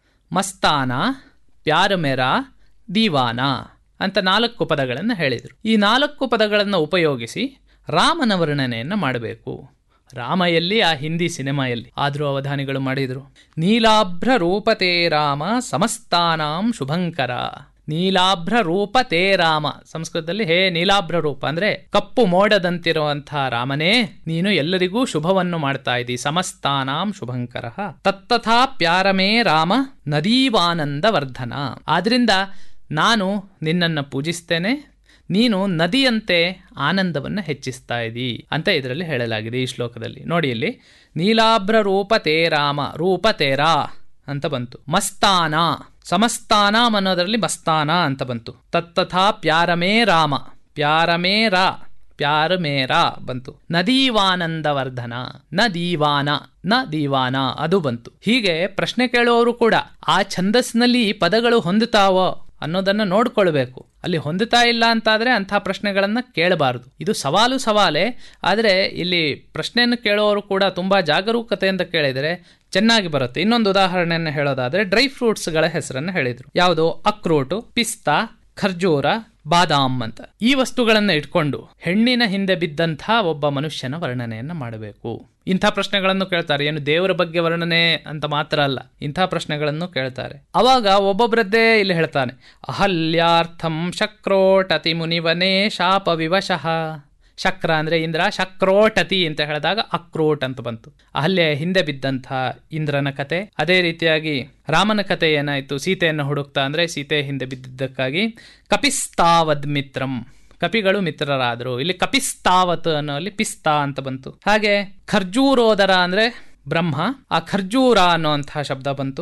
ಮಸ್ತಾನ ಪ್ಯಾರು ಮೇರಾ ದೀವಾನ ಅಂತ ನಾಲ್ಕು ಪದಗಳನ್ನು ಹೇಳಿದರು ಈ ನಾಲ್ಕು ಪದಗಳನ್ನು ಉಪಯೋಗಿಸಿ ರಾಮನ ವರ್ಣನೆಯನ್ನು ಮಾಡಬೇಕು ರಾಮ ಎಲ್ಲಿ ಆ ಹಿಂದಿ ಸಿನಿಮಾ ಎಲ್ಲಿ ಆದರೂ ಅವಧಾನಿಗಳು ಮಾಡಿದರು ನೀಲಾಭ್ರ ರೂಪತೇ ರಾಮ ಸಮಸ್ತಾನಾಂ ಶುಭಂಕರ ನೀಲಾಭ್ರ ರೂಪ ತೇ ರಾಮ ಸಂಸ್ಕೃತದಲ್ಲಿ ಹೇ ನೀಲಾಭ್ರ ರೂಪ ಅಂದ್ರೆ ಕಪ್ಪು ಮೋಡದಂತಿರುವಂತಹ ರಾಮನೇ ನೀನು ಎಲ್ಲರಿಗೂ ಶುಭವನ್ನು ಮಾಡ್ತಾ ಇದ್ದಿ ಸಮಸ್ತಾನಾಂ ಶುಭಂಕರ ತತ್ತಥಾ ಪ್ಯಾರಮೇ ರಾಮ ನದೀವಾನಂದ ವರ್ಧನ ಆದ್ರಿಂದ ನಾನು ನಿನ್ನನ್ನು ಪೂಜಿಸ್ತೇನೆ ನೀನು ನದಿಯಂತೆ ಆನಂದವನ್ನು ಹೆಚ್ಚಿಸ್ತಾ ಇದ್ದೀ ಅಂತ ಇದರಲ್ಲಿ ಹೇಳಲಾಗಿದೆ ಈ ಶ್ಲೋಕದಲ್ಲಿ ನೋಡಿ ಇಲ್ಲಿ ನೀಲಾಭ್ರ ರೂಪ ತೇ ರಾಮ ರೂಪ ತೇರಾ ಅಂತ ಬಂತು ಮಸ್ತಾನ ಸಮಸ್ತಾನ ಅನ್ನೋದರಲ್ಲಿ ಮಸ್ತಾನ ಅಂತ ಬಂತು ತತ್ತಥಾ ಪ್ಯಾರಮೇ ರಾಮ ಪ್ಯಾರಮೇ ರಾ ಪ್ಯಾರ ಮೇರಾ ಬಂತು ನದೀವಾನಂದ ವರ್ಧನ ನ ದೀವಾನ ನ ದೀವಾನ ಅದು ಬಂತು ಹೀಗೆ ಪ್ರಶ್ನೆ ಕೇಳುವವರು ಕೂಡ ಆ ಛಂದಸ್ನಲ್ಲಿ ಪದಗಳು ಹೊಂದುತ್ತಾವೋ ಅನ್ನೋದನ್ನ ನೋಡ್ಕೊಳ್ಬೇಕು ಅಲ್ಲಿ ಹೊಂದುತ್ತಾ ಇಲ್ಲ ಅಂತಾದ್ರೆ ಅಂಥ ಪ್ರಶ್ನೆಗಳನ್ನ ಕೇಳಬಾರದು ಇದು ಸವಾಲು ಸವಾಲೇ ಆದರೆ ಇಲ್ಲಿ ಪ್ರಶ್ನೆಯನ್ನು ಕೇಳುವವರು ಕೂಡ ತುಂಬಾ ಜಾಗರೂಕತೆಯಿಂದ ಕೇಳಿದರೆ ಚೆನ್ನಾಗಿ ಬರುತ್ತೆ ಇನ್ನೊಂದು ಉದಾಹರಣೆಯನ್ನು ಹೇಳೋದಾದ್ರೆ ಡ್ರೈ ಫ್ರೂಟ್ಸ್ಗಳ ಹೆಸರನ್ನು ಹೇಳಿದ್ರು ಯಾವುದು ಅಕ್ರೋಟು ಪಿಸ್ತಾ ಖರ್ಜೂರ ಬಾದಾಮ್ ಅಂತ ಈ ವಸ್ತುಗಳನ್ನು ಇಟ್ಕೊಂಡು ಹೆಣ್ಣಿನ ಹಿಂದೆ ಬಿದ್ದಂಥ ಒಬ್ಬ ಮನುಷ್ಯನ ವರ್ಣನೆಯನ್ನ ಮಾಡಬೇಕು ಇಂಥ ಪ್ರಶ್ನೆಗಳನ್ನು ಕೇಳ್ತಾರೆ ಏನು ದೇವರ ಬಗ್ಗೆ ವರ್ಣನೆ ಅಂತ ಮಾತ್ರ ಅಲ್ಲ ಇಂಥ ಪ್ರಶ್ನೆಗಳನ್ನು ಕೇಳ್ತಾರೆ ಅವಾಗ ಒಬ್ಬೊಬ್ಬರದ್ದೇ ಇಲ್ಲಿ ಹೇಳ್ತಾನೆ ಅಹಲ್ಯಾರ್ಥಂ ಶಕ್ರೋಟತಿ ಮುನಿವನೇ ಶಾಪ ವಿವಶಃ ಶಕ್ರ ಅಂದ್ರೆ ಇಂದ್ರ ಶಕ್ರೋಟತಿ ಅಂತ ಹೇಳಿದಾಗ ಅಕ್ರೋಟ್ ಅಂತ ಬಂತು ಅಹಲ್ಯ ಹಿಂದೆ ಬಿದ್ದಂಥ ಇಂದ್ರನ ಕತೆ ಅದೇ ರೀತಿಯಾಗಿ ರಾಮನ ಕತೆ ಏನಾಯ್ತು ಸೀತೆಯನ್ನು ಹುಡುಕ್ತಾ ಅಂದ್ರೆ ಸೀತೆ ಹಿಂದೆ ಬಿದ್ದಿದ್ದಕ್ಕಾಗಿ ಕಪಿಸ್ತಾವದ್ ಮಿತ್ರಂ ಕಪಿಗಳು ಮಿತ್ರರಾದರು ಇಲ್ಲಿ ಕಪಿಸ್ತಾವತ್ ಅನ್ನೋ ಅಲ್ಲಿ ಪಿಸ್ತಾ ಅಂತ ಬಂತು ಹಾಗೆ ಖರ್ಜೂರೋದರ ಅಂದ್ರೆ ಬ್ರಹ್ಮ ಆ ಖರ್ಜೂರ ಅನ್ನುವಂತಹ ಶಬ್ದ ಬಂತು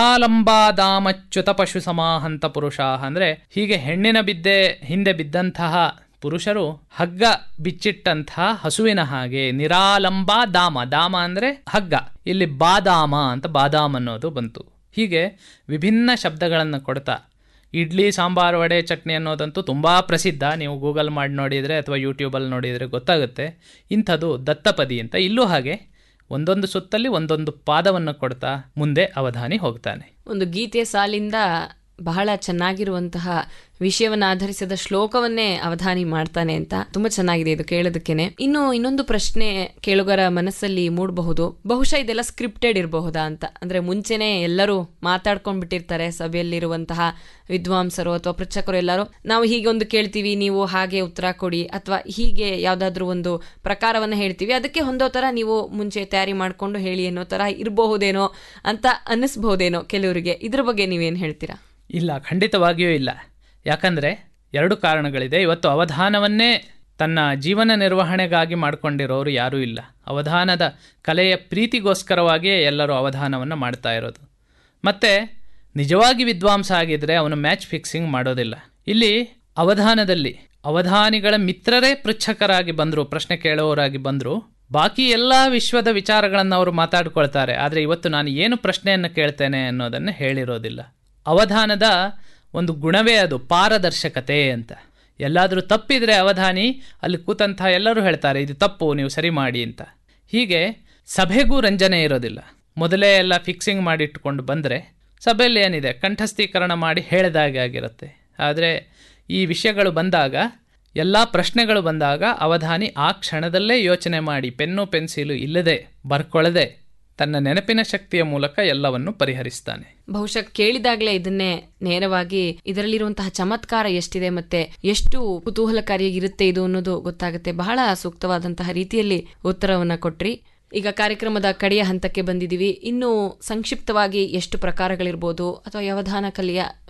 ನಿರಾಲಂಬಾದಾಮಚ್ಯುತ ಪಶು ಸಮಾಹಂತ ಪುರುಷ ಅಂದ್ರೆ ಹೀಗೆ ಹೆಣ್ಣಿನ ಬಿದ್ದೆ ಹಿಂದೆ ಬಿದ್ದಂತಹ ಪುರುಷರು ಹಗ್ಗ ಬಿಚ್ಚಿಟ್ಟಂತಹ ಹಸುವಿನ ಹಾಗೆ ನಿರಾಲಂಬ ದಾಮ ದಾಮ ಅಂದ್ರೆ ಹಗ್ಗ ಇಲ್ಲಿ ಬಾದಾಮ ಅಂತ ಬಾದಾಮ್ ಅನ್ನೋದು ಬಂತು ಹೀಗೆ ವಿಭಿನ್ನ ಶಬ್ದಗಳನ್ನು ಕೊಡ್ತಾ ಇಡ್ಲಿ ಸಾಂಬಾರು ವಡೆ ಚಟ್ನಿ ಅನ್ನೋದಂತೂ ತುಂಬ ಪ್ರಸಿದ್ಧ ನೀವು ಗೂಗಲ್ ಮಾಡಿ ನೋಡಿದರೆ ಅಥವಾ ಯೂಟ್ಯೂಬಲ್ಲಿ ನೋಡಿದರೆ ಗೊತ್ತಾಗುತ್ತೆ ಇಂಥದ್ದು ದತ್ತಪದಿ ಅಂತ ಇಲ್ಲೂ ಹಾಗೆ ಒಂದೊಂದು ಸುತ್ತಲ್ಲಿ ಒಂದೊಂದು ಪಾದವನ್ನು ಕೊಡ್ತಾ ಮುಂದೆ ಅವಧಾನಿ ಹೋಗ್ತಾನೆ ಒಂದು ಗೀತೆ ಸಾಲಿಂದ ಬಹಳ ಚೆನ್ನಾಗಿರುವಂತಹ ವಿಷಯವನ್ನ ಆಧರಿಸಿದ ಶ್ಲೋಕವನ್ನೇ ಅವಧಾನಿ ಮಾಡ್ತಾನೆ ಅಂತ ತುಂಬಾ ಚೆನ್ನಾಗಿದೆ ಇದು ಕೇಳೋದಕ್ಕೇನೆ ಇನ್ನು ಇನ್ನೊಂದು ಪ್ರಶ್ನೆ ಕೇಳುಗರ ಮನಸ್ಸಲ್ಲಿ ಮೂಡಬಹುದು ಬಹುಶಃ ಇದೆಲ್ಲ ಸ್ಕ್ರಿಪ್ಟೆಡ್ ಇರಬಹುದಾ ಅಂತ ಅಂದ್ರೆ ಮುಂಚೆನೆ ಎಲ್ಲರೂ ಮಾತಾಡ್ಕೊಂಡ್ಬಿಟ್ಟಿರ್ತಾರೆ ಸಭೆಯಲ್ಲಿರುವಂತಹ ವಿದ್ವಾಂಸರು ಅಥವಾ ಪೃಚ್ಛಕರು ಎಲ್ಲರೂ ನಾವು ಹೀಗೆ ಒಂದು ಕೇಳ್ತೀವಿ ನೀವು ಹಾಗೆ ಉತ್ತರ ಕೊಡಿ ಅಥವಾ ಹೀಗೆ ಯಾವ್ದಾದ್ರು ಒಂದು ಪ್ರಕಾರವನ್ನ ಹೇಳ್ತೀವಿ ಅದಕ್ಕೆ ಹೊಂದೋ ತರ ನೀವು ಮುಂಚೆ ತಯಾರಿ ಮಾಡ್ಕೊಂಡು ಹೇಳಿ ಅನ್ನೋ ತರ ಇರಬಹುದೇನೋ ಅಂತ ಅನ್ನಿಸ್ಬಹುದೇನೋ ಕೆಲವರಿಗೆ ಇದ್ರ ಬಗ್ಗೆ ನೀವೇನ್ ಹೇಳ್ತೀರಾ ಇಲ್ಲ ಖಂಡಿತವಾಗಿಯೂ ಇಲ್ಲ ಯಾಕಂದರೆ ಎರಡು ಕಾರಣಗಳಿದೆ ಇವತ್ತು ಅವಧಾನವನ್ನೇ ತನ್ನ ಜೀವನ ನಿರ್ವಹಣೆಗಾಗಿ ಮಾಡಿಕೊಂಡಿರೋರು ಯಾರೂ ಇಲ್ಲ ಅವಧಾನದ ಕಲೆಯ ಪ್ರೀತಿಗೋಸ್ಕರವಾಗಿಯೇ ಎಲ್ಲರೂ ಅವಧಾನವನ್ನು ಮಾಡ್ತಾ ಇರೋದು ಮತ್ತು ನಿಜವಾಗಿ ವಿದ್ವಾಂಸ ಆಗಿದ್ದರೆ ಅವನು ಮ್ಯಾಚ್ ಫಿಕ್ಸಿಂಗ್ ಮಾಡೋದಿಲ್ಲ ಇಲ್ಲಿ ಅವಧಾನದಲ್ಲಿ ಅವಧಾನಿಗಳ ಮಿತ್ರರೇ ಪೃಚ್ಛಕರಾಗಿ ಬಂದರು ಪ್ರಶ್ನೆ ಕೇಳುವವರಾಗಿ ಬಂದರು ಬಾಕಿ ಎಲ್ಲ ವಿಶ್ವದ ವಿಚಾರಗಳನ್ನು ಅವರು ಮಾತಾಡ್ಕೊಳ್ತಾರೆ ಆದರೆ ಇವತ್ತು ನಾನು ಏನು ಪ್ರಶ್ನೆಯನ್ನು ಕೇಳ್ತೇನೆ ಅನ್ನೋದನ್ನು ಹೇಳಿರೋದಿಲ್ಲ ಅವಧಾನದ ಒಂದು ಗುಣವೇ ಅದು ಪಾರದರ್ಶಕತೆ ಅಂತ ಎಲ್ಲಾದರೂ ತಪ್ಪಿದ್ರೆ ಅವಧಾನಿ ಅಲ್ಲಿ ಕೂತಂಥ ಎಲ್ಲರೂ ಹೇಳ್ತಾರೆ ಇದು ತಪ್ಪು ನೀವು ಸರಿ ಮಾಡಿ ಅಂತ ಹೀಗೆ ಸಭೆಗೂ ರಂಜನೆ ಇರೋದಿಲ್ಲ ಮೊದಲೇ ಎಲ್ಲ ಫಿಕ್ಸಿಂಗ್ ಮಾಡಿಟ್ಕೊಂಡು ಬಂದರೆ ಸಭೆಯಲ್ಲಿ ಏನಿದೆ ಕಂಠಸ್ಥೀಕರಣ ಮಾಡಿ ಹೇಳಿದಾಗೆ ಆಗಿರುತ್ತೆ ಆದರೆ ಈ ವಿಷಯಗಳು ಬಂದಾಗ ಎಲ್ಲ ಪ್ರಶ್ನೆಗಳು ಬಂದಾಗ ಅವಧಾನಿ ಆ ಕ್ಷಣದಲ್ಲೇ ಯೋಚನೆ ಮಾಡಿ ಪೆನ್ನು ಪೆನ್ಸಿಲು ಇಲ್ಲದೆ ಬರ್ಕೊಳ್ಳದೆ ತನ್ನ ನೆನಪಿನ ಶಕ್ತಿಯ ಮೂಲಕ ಎಲ್ಲವನ್ನು ಪರಿಹರಿಸ್ತಾನೆ ಬಹುಶಃ ಕೇಳಿದಾಗಲೇ ಇದನ್ನೇ ನೇರವಾಗಿ ಇದರಲ್ಲಿರುವಂತಹ ಚಮತ್ಕಾರ ಎಷ್ಟಿದೆ ಮತ್ತೆ ಎಷ್ಟು ಕುತೂಹಲಕಾರಿಯಾಗಿರುತ್ತೆ ಇದು ಅನ್ನೋದು ಗೊತ್ತಾಗುತ್ತೆ ಬಹಳ ಸೂಕ್ತವಾದಂತಹ ರೀತಿಯಲ್ಲಿ ಉತ್ತರವನ್ನ ಕೊಟ್ರಿ ಈಗ ಕಾರ್ಯಕ್ರಮದ ಕಡೆಯ ಹಂತಕ್ಕೆ ಬಂದಿದ್ದೀವಿ ಇನ್ನು ಸಂಕ್ಷಿಪ್ತವಾಗಿ ಎಷ್ಟು ಪ್ರಕಾರಗಳಿರ್ಬೋದು ಅಥವಾ ಯಾವಧಾನ ಕಲೆಯ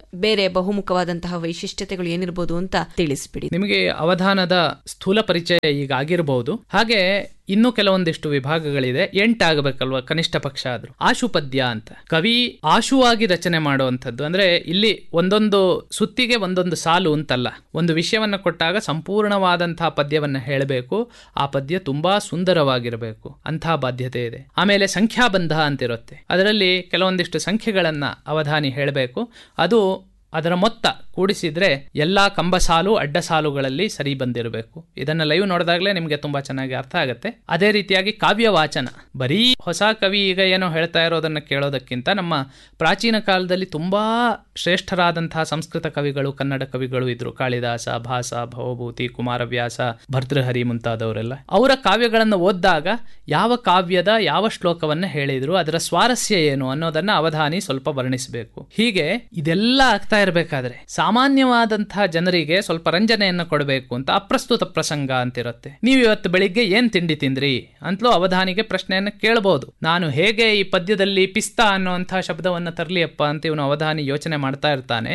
ಬೇರೆ ಬಹುಮುಖವಾದಂತಹ ವೈಶಿಷ್ಟ್ಯತೆಗಳು ಏನಿರ್ಬೋದು ಅಂತ ತಿಳಿಸ್ಬಿಡಿ ನಿಮಗೆ ಅವಧಾನದ ಸ್ಥೂಲ ಪರಿಚಯ ಈಗ ಆಗಿರಬಹುದು ಹಾಗೆ ಇನ್ನೂ ಕೆಲವೊಂದಿಷ್ಟು ವಿಭಾಗಗಳಿದೆ ಎಂಟಾಗಬೇಕಲ್ವಾ ಕನಿಷ್ಠ ಪಕ್ಷ ಆದ್ರೂ ಆಶು ಪದ್ಯ ಅಂತ ಕವಿ ಆಶುವಾಗಿ ರಚನೆ ಮಾಡುವಂಥದ್ದು ಅಂದ್ರೆ ಇಲ್ಲಿ ಒಂದೊಂದು ಸುತ್ತಿಗೆ ಒಂದೊಂದು ಸಾಲು ಅಂತಲ್ಲ ಒಂದು ವಿಷಯವನ್ನ ಕೊಟ್ಟಾಗ ಸಂಪೂರ್ಣವಾದಂತಹ ಪದ್ಯವನ್ನ ಹೇಳಬೇಕು ಆ ಪದ್ಯ ತುಂಬಾ ಸುಂದರವಾಗಿರಬೇಕು ಅಂತಹ ಬಾಧ್ಯತೆ ಇದೆ ಆಮೇಲೆ ಸಂಖ್ಯಾಬಂಧ ಅಂತಿರುತ್ತೆ ಅದರಲ್ಲಿ ಕೆಲವೊಂದಿಷ್ಟು ಸಂಖ್ಯೆಗಳನ್ನ ಅವಧಾನಿ ಹೇಳಬೇಕು ಅದು ಅದರ ಮೊತ್ತ ಕೂಡಿಸಿದ್ರೆ ಎಲ್ಲಾ ಕಂಬ ಸಾಲು ಅಡ್ಡ ಸಾಲುಗಳಲ್ಲಿ ಸರಿ ಬಂದಿರಬೇಕು ಇದನ್ನ ಲೈವ್ ನೋಡಿದಾಗಲೇ ನಿಮಗೆ ತುಂಬಾ ಚೆನ್ನಾಗಿ ಅರ್ಥ ಆಗುತ್ತೆ ಅದೇ ರೀತಿಯಾಗಿ ಕಾವ್ಯ ವಾಚನ ಬರೀ ಹೊಸ ಕವಿ ಈಗ ಏನೋ ಹೇಳ್ತಾ ಇರೋದನ್ನ ಕೇಳೋದಕ್ಕಿಂತ ನಮ್ಮ ಪ್ರಾಚೀನ ಕಾಲದಲ್ಲಿ ತುಂಬಾ ಶ್ರೇಷ್ಠರಾದಂತಹ ಸಂಸ್ಕೃತ ಕವಿಗಳು ಕನ್ನಡ ಕವಿಗಳು ಇದ್ರು ಕಾಳಿದಾಸ ಭಾಸ ಭವಭೂತಿ ಕುಮಾರವ್ಯಾಸ ಭರ್ತೃಹರಿ ಮುಂತಾದವರೆಲ್ಲ ಅವರ ಕಾವ್ಯಗಳನ್ನು ಓದಿದಾಗ ಯಾವ ಕಾವ್ಯದ ಯಾವ ಶ್ಲೋಕವನ್ನ ಹೇಳಿದ್ರು ಅದರ ಸ್ವಾರಸ್ಯ ಏನು ಅನ್ನೋದನ್ನ ಅವಧಾನಿ ಸ್ವಲ್ಪ ವರ್ಣಿಸಬೇಕು ಹೀಗೆ ಇದೆಲ್ಲ ಆಗ್ತಾ ಇರಬೇಕಾದ್ರೆ ಸಾಮಾನ್ಯವಾದಂತಹ ಜನರಿಗೆ ಸ್ವಲ್ಪ ರಂಜನೆಯನ್ನು ಕೊಡಬೇಕು ಅಂತ ಅಪ್ರಸ್ತುತ ಪ್ರಸಂಗ ಅಂತಿರುತ್ತೆ ನೀವು ಇವತ್ತು ಬೆಳಿಗ್ಗೆ ಏನ್ ತಿಂಡಿ ತಿಂದ್ರಿ ಅಂತಲೂ ಅವಧಾನಿಗೆ ಪ್ರಶ್ನೆಯನ್ನು ಕೇಳಬಹುದು ನಾನು ಹೇಗೆ ಈ ಪದ್ಯದಲ್ಲಿ ಪಿಸ್ತಾ ಅನ್ನುವಂತಹ ಶಬ್ದವನ್ನು ತರಲಿಯಪ್ಪ ಅಂತ ಇವನು ಅವಧಾನಿ ಯೋಚನೆ ಮಾಡ್ತಾ ಇರ್ತಾನೆ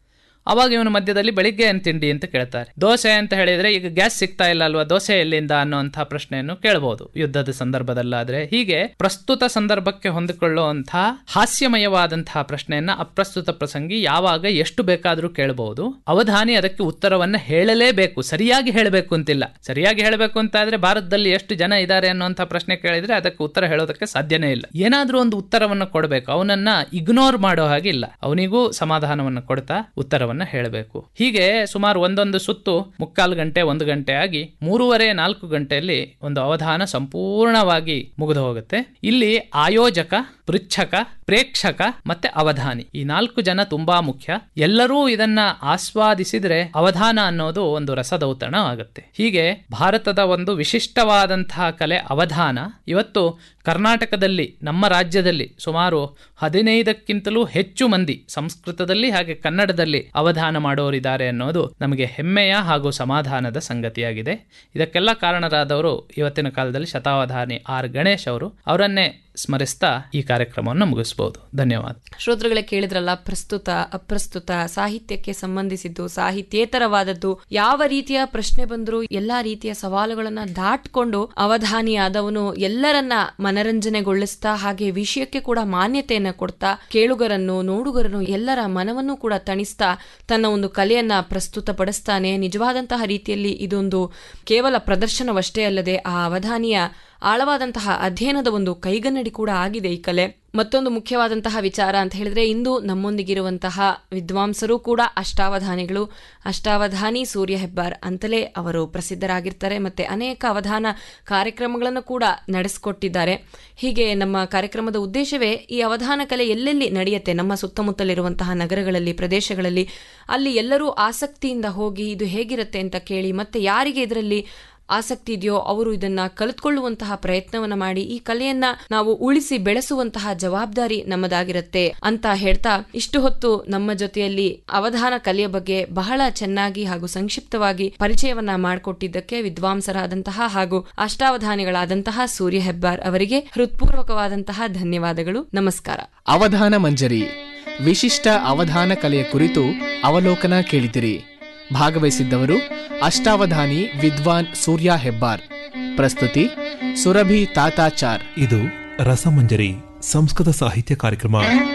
ಅವಾಗ ಇವನು ಮಧ್ಯದಲ್ಲಿ ಬೆಳಿಗ್ಗೆ ಏನು ತಿಂಡಿ ಅಂತ ಕೇಳ್ತಾರೆ ದೋಸೆ ಅಂತ ಹೇಳಿದ್ರೆ ಈಗ ಗ್ಯಾಸ್ ಸಿಗ್ತಾ ಇಲ್ಲ ಅಲ್ವಾ ದೋಸೆ ಎಲ್ಲಿಂದ ಅನ್ನೋಂಥ ಪ್ರಶ್ನೆಯನ್ನು ಕೇಳಬಹುದು ಯುದ್ಧದ ಸಂದರ್ಭದಲ್ಲಾದ್ರೆ ಹೀಗೆ ಪ್ರಸ್ತುತ ಸಂದರ್ಭಕ್ಕೆ ಹೊಂದಿಕೊಳ್ಳುವಂತಹ ಹಾಸ್ಯಮಯವಾದಂತಹ ಪ್ರಶ್ನೆಯನ್ನ ಅಪ್ರಸ್ತುತ ಪ್ರಸಂಗಿ ಯಾವಾಗ ಎಷ್ಟು ಬೇಕಾದರೂ ಕೇಳಬಹುದು ಅವಧಾನಿ ಅದಕ್ಕೆ ಉತ್ತರವನ್ನ ಹೇಳಲೇಬೇಕು ಸರಿಯಾಗಿ ಹೇಳಬೇಕು ಅಂತಿಲ್ಲ ಸರಿಯಾಗಿ ಹೇಳಬೇಕು ಅಂತ ಆದ್ರೆ ಭಾರತದಲ್ಲಿ ಎಷ್ಟು ಜನ ಇದ್ದಾರೆ ಅನ್ನುವಂಥ ಪ್ರಶ್ನೆ ಕೇಳಿದ್ರೆ ಅದಕ್ಕೆ ಉತ್ತರ ಹೇಳೋದಕ್ಕೆ ಸಾಧ್ಯನೇ ಇಲ್ಲ ಏನಾದ್ರೂ ಒಂದು ಉತ್ತರವನ್ನು ಕೊಡಬೇಕು ಅವನನ್ನ ಇಗ್ನೋರ್ ಮಾಡೋ ಹಾಗೆ ಇಲ್ಲ ಅವನಿಗೂ ಸಮಾಧಾನವನ್ನು ಕೊಡ್ತಾ ಉತ್ತರವನ್ನ ಹೇಳಬೇಕು ಹೀಗೆ ಸುಮಾರು ಒಂದೊಂದು ಸುತ್ತು ಮುಕ್ಕಾಲು ಗಂಟೆ ಒಂದು ಗಂಟೆ ಆಗಿ ಮೂರುವರೆ ನಾಲ್ಕು ಗಂಟೆಯಲ್ಲಿ ಒಂದು ಅವಧಾನ ಸಂಪೂರ್ಣವಾಗಿ ಮುಗಿದು ಹೋಗುತ್ತೆ ಇಲ್ಲಿ ಆಯೋಜಕ ಪೃಚ್ಛಕ ಪ್ರೇಕ್ಷಕ ಮತ್ತೆ ಅವಧಾನಿ ಈ ನಾಲ್ಕು ಜನ ತುಂಬಾ ಮುಖ್ಯ ಎಲ್ಲರೂ ಇದನ್ನ ಆಸ್ವಾದಿಸಿದ್ರೆ ಅವಧಾನ ಅನ್ನೋದು ಒಂದು ರಸದೌತಣ ಆಗುತ್ತೆ ಹೀಗೆ ಭಾರತದ ಒಂದು ವಿಶಿಷ್ಟವಾದಂತಹ ಕಲೆ ಅವಧಾನ ಇವತ್ತು ಕರ್ನಾಟಕದಲ್ಲಿ ನಮ್ಮ ರಾಜ್ಯದಲ್ಲಿ ಸುಮಾರು ಹದಿನೈದಕ್ಕಿಂತಲೂ ಹೆಚ್ಚು ಮಂದಿ ಸಂಸ್ಕೃತದಲ್ಲಿ ಹಾಗೆ ಕನ್ನಡದಲ್ಲಿ ಅವಧಾನ ಮಾಡೋರಿದ್ದಾರೆ ಅನ್ನೋದು ನಮಗೆ ಹೆಮ್ಮೆಯ ಹಾಗೂ ಸಮಾಧಾನದ ಸಂಗತಿಯಾಗಿದೆ ಇದಕ್ಕೆಲ್ಲ ಕಾರಣರಾದವರು ಇವತ್ತಿನ ಕಾಲದಲ್ಲಿ ಶತಾವಧಾನಿ ಆರ್ ಗಣೇಶ್ ಅವರು ಅವರನ್ನೇ ಸ್ಮರಿಸ್ತಾ ಈ ಕಾರ್ಯಕ್ರಮವನ್ನು ಮುಗಿಸಬಹುದು ಧನ್ಯವಾದ ಶ್ರೋತೃಗಳೇ ಕೇಳಿದ್ರಲ್ಲ ಪ್ರಸ್ತುತ ಅಪ್ರಸ್ತುತ ಸಾಹಿತ್ಯಕ್ಕೆ ಸಂಬಂಧಿಸಿದ್ದು ಸಾಹಿತ್ಯೇತರವಾದದ್ದು ಯಾವ ರೀತಿಯ ಪ್ರಶ್ನೆ ಬಂದರೂ ಎಲ್ಲಾ ರೀತಿಯ ಸವಾಲುಗಳನ್ನ ದಾಟ್ಕೊಂಡು ಅವಧಾನಿಯಾದವನು ಎಲ್ಲರನ್ನ ಮನರಂಜನೆಗೊಳಿಸ್ತಾ ಹಾಗೆ ವಿಷಯಕ್ಕೆ ಕೂಡ ಮಾನ್ಯತೆಯನ್ನ ಕೊಡ್ತಾ ಕೇಳುಗರನ್ನು ನೋಡುಗರನ್ನು ಎಲ್ಲರ ಮನವನ್ನು ಕೂಡ ತಣಿಸ್ತಾ ತನ್ನ ಒಂದು ಕಲೆಯನ್ನ ಪ್ರಸ್ತುತಪಡಿಸ್ತಾನೆ ನಿಜವಾದಂತಹ ರೀತಿಯಲ್ಲಿ ಇದೊಂದು ಕೇವಲ ಪ್ರದರ್ಶನವಷ್ಟೇ ಅಲ್ಲದೆ ಆ ಅವಧಾನಿಯ ಆಳವಾದಂತಹ ಅಧ್ಯಯನದ ಒಂದು ಕೈಗನ್ನಡಿ ಕೂಡ ಆಗಿದೆ ಈ ಕಲೆ ಮತ್ತೊಂದು ಮುಖ್ಯವಾದಂತಹ ವಿಚಾರ ಅಂತ ಹೇಳಿದ್ರೆ ಇಂದು ನಮ್ಮೊಂದಿಗಿರುವಂತಹ ವಿದ್ವಾಂಸರು ಕೂಡ ಅಷ್ಟಾವಧಾನಿಗಳು ಅಷ್ಟಾವಧಾನಿ ಸೂರ್ಯ ಹೆಬ್ಬಾರ್ ಅಂತಲೇ ಅವರು ಪ್ರಸಿದ್ಧರಾಗಿರ್ತಾರೆ ಮತ್ತೆ ಅನೇಕ ಅವಧಾನ ಕಾರ್ಯಕ್ರಮಗಳನ್ನು ಕೂಡ ನಡೆಸಿಕೊಟ್ಟಿದ್ದಾರೆ ಹೀಗೆ ನಮ್ಮ ಕಾರ್ಯಕ್ರಮದ ಉದ್ದೇಶವೇ ಈ ಅವಧಾನ ಕಲೆ ಎಲ್ಲೆಲ್ಲಿ ನಡೆಯುತ್ತೆ ನಮ್ಮ ಸುತ್ತಮುತ್ತಲಿರುವಂತಹ ನಗರಗಳಲ್ಲಿ ಪ್ರದೇಶಗಳಲ್ಲಿ ಅಲ್ಲಿ ಎಲ್ಲರೂ ಆಸಕ್ತಿಯಿಂದ ಹೋಗಿ ಇದು ಹೇಗಿರುತ್ತೆ ಅಂತ ಕೇಳಿ ಮತ್ತೆ ಯಾರಿಗೆ ಇದರಲ್ಲಿ ಆಸಕ್ತಿ ಇದೆಯೋ ಅವರು ಇದನ್ನ ಕಲಿತ್ಕೊಳ್ಳುವಂತಹ ಪ್ರಯತ್ನವನ್ನ ಮಾಡಿ ಈ ಕಲೆಯನ್ನ ನಾವು ಉಳಿಸಿ ಬೆಳೆಸುವಂತಹ ಜವಾಬ್ದಾರಿ ನಮ್ಮದಾಗಿರುತ್ತೆ ಅಂತ ಹೇಳ್ತಾ ಇಷ್ಟು ಹೊತ್ತು ನಮ್ಮ ಜೊತೆಯಲ್ಲಿ ಅವಧಾನ ಕಲೆಯ ಬಗ್ಗೆ ಬಹಳ ಚೆನ್ನಾಗಿ ಹಾಗೂ ಸಂಕ್ಷಿಪ್ತವಾಗಿ ಪರಿಚಯವನ್ನ ಮಾಡಿಕೊಟ್ಟಿದ್ದಕ್ಕೆ ವಿದ್ವಾಂಸರಾದಂತಹ ಹಾಗೂ ಅಷ್ಟಾವಧಾನಿಗಳಾದಂತಹ ಸೂರ್ಯ ಹೆಬ್ಬಾರ್ ಅವರಿಗೆ ಹೃತ್ಪೂರ್ವಕವಾದಂತಹ ಧನ್ಯವಾದಗಳು ನಮಸ್ಕಾರ ಅವಧಾನ ಮಂಜರಿ ವಿಶಿಷ್ಟ ಅವಧಾನ ಕಲೆಯ ಕುರಿತು ಅವಲೋಕನ ಕೇಳಿದಿರಿ ಭಾಗವಹಿಸಿದ್ದವರು ಅಷ್ಟಾವಧಾನಿ ವಿದ್ವಾನ್ ಸೂರ್ಯ ಹೆಬ್ಬಾರ್ ಪ್ರಸ್ತುತಿ ಸುರಭಿ ತಾತಾಚಾರ್ ಇದು ರಸಮಂಜರಿ ಸಂಸ್ಕೃತ ಸಾಹಿತ್ಯ ಕಾರ್ಯಕ್ರಮ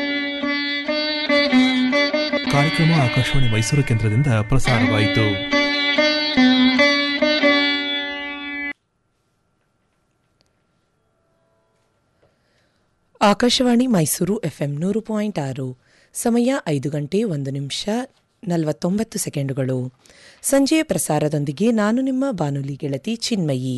ಕಾರ್ಯಕ್ರಮ ಆಕಾಶವಾಣಿ ಮೈಸೂರು ಕೇಂದ್ರದಿಂದ ಪ್ರಸಾರವಾಯಿತು ಆಕಾಶವಾಣಿ ಮೈಸೂರು ಎಫ್ಎಂ ನೂರು ಪಾಯಿಂಟ್ ಆರು ಸಮಯ ಐದು ಗಂಟೆ ಒಂದು ನಿಮಿಷ ನಲವತ್ತೊಂಬತ್ತು ಸೆಕೆಂಡುಗಳು ಸಂಜೆಯ ಪ್ರಸಾರದೊಂದಿಗೆ ನಾನು ನಿಮ್ಮ ಬಾನುಲಿ ಗೆಳತಿ ಚಿನ್ಮಯಿ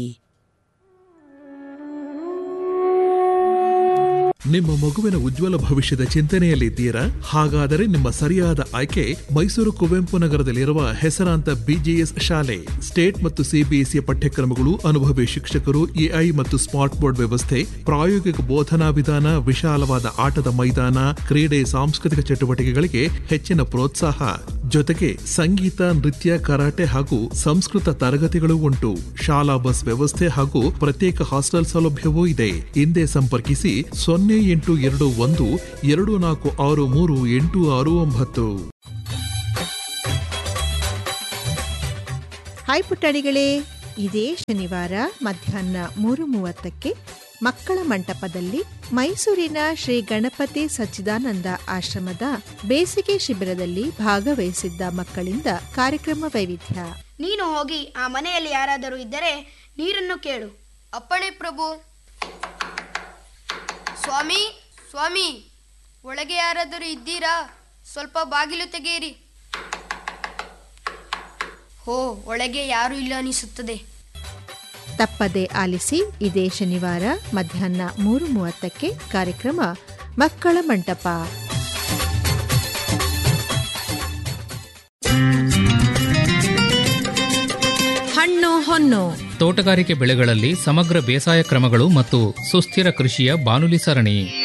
ನಿಮ್ಮ ಮಗುವಿನ ಉಜ್ವಲ ಭವಿಷ್ಯದ ಚಿಂತನೆಯಲ್ಲಿದ್ದೀರಾ ಹಾಗಾದರೆ ನಿಮ್ಮ ಸರಿಯಾದ ಆಯ್ಕೆ ಮೈಸೂರು ಕುವೆಂಪು ನಗರದಲ್ಲಿರುವ ಹೆಸರಾಂತ ಬಿಜಿಎಸ್ ಶಾಲೆ ಸ್ಟೇಟ್ ಮತ್ತು ಸಿಬಿಎಸ್ಇ ಪಠ್ಯಕ್ರಮಗಳು ಅನುಭವಿ ಶಿಕ್ಷಕರು ಎಐ ಮತ್ತು ಸ್ಮಾರ್ಟ್ ಬೋರ್ಡ್ ವ್ಯವಸ್ಥೆ ಪ್ರಾಯೋಗಿಕ ಬೋಧನಾ ವಿಧಾನ ವಿಶಾಲವಾದ ಆಟದ ಮೈದಾನ ಕ್ರೀಡೆ ಸಾಂಸ್ಕೃತಿಕ ಚಟುವಟಿಕೆಗಳಿಗೆ ಹೆಚ್ಚಿನ ಪ್ರೋತ್ಸಾಹ ಜೊತೆಗೆ ಸಂಗೀತ ನೃತ್ಯ ಕರಾಟೆ ಹಾಗೂ ಸಂಸ್ಕೃತ ತರಗತಿಗಳು ಉಂಟು ಶಾಲಾ ಬಸ್ ವ್ಯವಸ್ಥೆ ಹಾಗೂ ಪ್ರತ್ಯೇಕ ಹಾಸ್ಟೆಲ್ ಸೌಲಭ್ಯವೂ ಇದೆ ಹಿಂದೆ ಸಂಪರ್ಕಿಸಿ ಸೊನ್ನೆ ಎಂಟು ಎರಡು ಒಂದು ಎರಡು ನಾಲ್ಕು ಆರು ಮೂರು ಎಂಟು ಆರು ಒಂಬತ್ತು ಹಾಯ್ ಪುಟ್ಟಣಿಗಳೇ ಇದೇ ಶನಿವಾರ ಮಧ್ಯಾಹ್ನ ಮೂರು ಮೂವತ್ತಕ್ಕೆ ಮಕ್ಕಳ ಮಂಟಪದಲ್ಲಿ ಮೈಸೂರಿನ ಶ್ರೀ ಗಣಪತಿ ಸಚ್ಚಿದಾನಂದ ಆಶ್ರಮದ ಬೇಸಿಗೆ ಶಿಬಿರದಲ್ಲಿ ಭಾಗವಹಿಸಿದ್ದ ಮಕ್ಕಳಿಂದ ಕಾರ್ಯಕ್ರಮ ವೈವಿಧ್ಯ ನೀನು ಹೋಗಿ ಆ ಮನೆಯಲ್ಲಿ ಯಾರಾದರೂ ಇದ್ದರೆ ನೀರನ್ನು ಕೇಳು ಅಪ್ಪಣೆ ಪ್ರಭು ಸ್ವಾಮಿ ಸ್ವಾಮಿ ಒಳಗೆ ಯಾರಾದರೂ ಇದ್ದೀರಾ ಸ್ವಲ್ಪ ಬಾಗಿಲು ತೆಗೆಯಿರಿ ಹೋ ಒಳಗೆ ಯಾರೂ ಇಲ್ಲ ಅನಿಸುತ್ತದೆ ತಪ್ಪದೆ ಆಲಿಸಿ ಇದೇ ಶನಿವಾರ ಮಧ್ಯಾಹ್ನ ಮೂರು ಮೂವತ್ತಕ್ಕೆ ಕಾರ್ಯಕ್ರಮ ಮಕ್ಕಳ ಮಂಟಪ ಹಣ್ಣು ಹೊನ್ನು ತೋಟಗಾರಿಕೆ ಬೆಳೆಗಳಲ್ಲಿ ಸಮಗ್ರ ಬೇಸಾಯ ಕ್ರಮಗಳು ಮತ್ತು ಸುಸ್ಥಿರ ಕೃಷಿಯ ಬಾನುಲಿ ಸರಣಿ